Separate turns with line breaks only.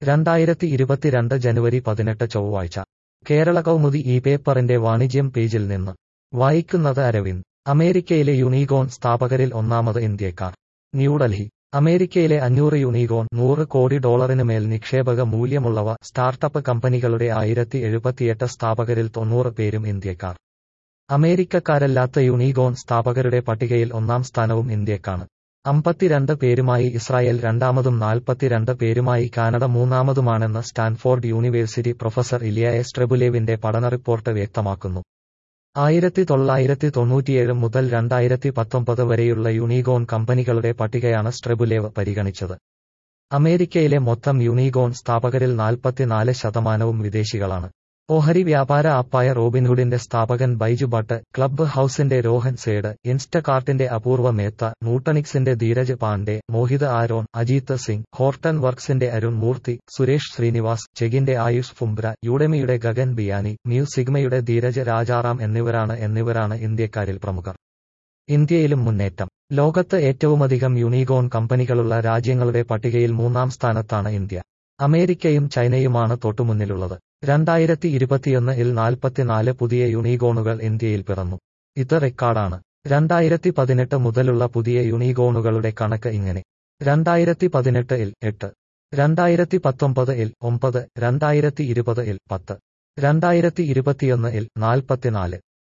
രണ്ടായിരത്തി ഇരുപത്തിരണ്ട് ജനുവരി പതിനെട്ട് ചൊവ്വാഴ്ച കേരള കൗമുദി ഈ പേപ്പറിന്റെ വാണിജ്യം പേജിൽ നിന്ന് വായിക്കുന്നത് അരവിന്ദ് അമേരിക്കയിലെ യൂണികോൺ സ്ഥാപകരിൽ ഒന്നാമത് ഇന്ത്യക്കാർ ന്യൂഡൽഹി അമേരിക്കയിലെ അഞ്ഞൂറ് യൂണികോൺ നൂറ് കോടി ഡോളറിന് മേൽ നിക്ഷേപക മൂല്യമുള്ളവ സ്റ്റാർട്ടപ്പ് കമ്പനികളുടെ ആയിരത്തി എഴുപത്തിയെട്ട് സ്ഥാപകരിൽ തൊണ്ണൂറ് പേരും ഇന്ത്യക്കാർ അമേരിക്കക്കാരല്ലാത്ത യൂണികോൺ സ്ഥാപകരുടെ പട്ടികയിൽ ഒന്നാം സ്ഥാനവും ഇന്ത്യക്കാണ് അമ്പത്തിരണ്ട് പേരുമായി ഇസ്രായേൽ രണ്ടാമതും നാൽപ്പത്തിരണ്ട് പേരുമായി കാനഡ മൂന്നാമതുമാണെന്ന് Stanford University professor Ilya S ട്രെബുലേവിന്റെ പഠന റിപ്പോർട്ട് വ്യക്തമാക്കുന്നു ആയിരത്തി തൊള്ളായിരത്തി തൊണ്ണൂറ്റിയേഴ് മുതൽ രണ്ടായിരത്തി പത്തൊമ്പത് വരെയുള്ള യൂണികോൺ കമ്പനികളുടെ പട്ടികയാണ് സ്ട്രെബുലേവ് പരിഗണിച്ചത് അമേരിക്കയിലെ മൊത്തം യൂണികോൺ സ്ഥാപകരിൽ നാൽപ്പത്തിനാല് ശതമാനവും വിദേശികളാണ് ഓഹരി വ്യാപാര ആപ്പായ റോബിൻഹുഡിന്റെ സ്ഥാപകൻ ബൈജു ഭട്ട് ക്ലബ്ബ് ഹൌസിന്റെ രോഹൻ സേഡ് ഇൻസ്റ്റകാർട്ടിന്റെ അപൂർവ മേത്ത നൂട്ടണിക്സിന്റെ ധീരജ് പാണ്ഡെ മോഹിത് ആരോൺ അജീത് സിംഗ് ഹോർട്ടൺ വർക്സിന്റെ അരുൺ മൂർത്തി സുരേഷ് ശ്രീനിവാസ് ചെഗിന്റെ ആയുഷ് ഫുംബ്ര യുഡെമിയുടെ ഗഗൻ ബിയാനി മ്യൂ സിഗ്മയുടെ ധീരജ് രാജാറാം എന്നിവരാണ് എന്നിവരാണ് ഇന്ത്യക്കാരിൽ പ്രമുഖർ ഇന്ത്യയിലും മുന്നേറ്റം ലോകത്ത് ഏറ്റവുമധികം യൂണികോൺ കമ്പനികളുള്ള രാജ്യങ്ങളുടെ പട്ടികയിൽ മൂന്നാം സ്ഥാനത്താണ് ഇന്ത്യ അമേരിക്കയും ചൈനയുമാണ് തൊട്ടുമുന്നിലുള്ളത് രണ്ടായിരത്തി ഇരുപത്തിയൊന്ന് ഇൽ നാൽപ്പത്തിനാല് പുതിയ യൂണികോണുകൾ ഇന്ത്യയിൽ പിറന്നു ഇത് റെക്കോർഡാണ് രണ്ടായിരത്തി പതിനെട്ട് മുതലുള്ള പുതിയ യൂണികോണുകളുടെ കണക്ക് ഇങ്ങനെ രണ്ടായിരത്തി പതിനെട്ട് ഇൽ എട്ട് രണ്ടായിരത്തി പത്തൊമ്പത് ഇൽ ഒമ്പത് രണ്ടായിരത്തി ഇരുപത് ഇൽ പത്ത് രണ്ടായിരത്തി ഇരുപത്തിയൊന്ന് ഇൽ നാൽപ്പത്തിനാല്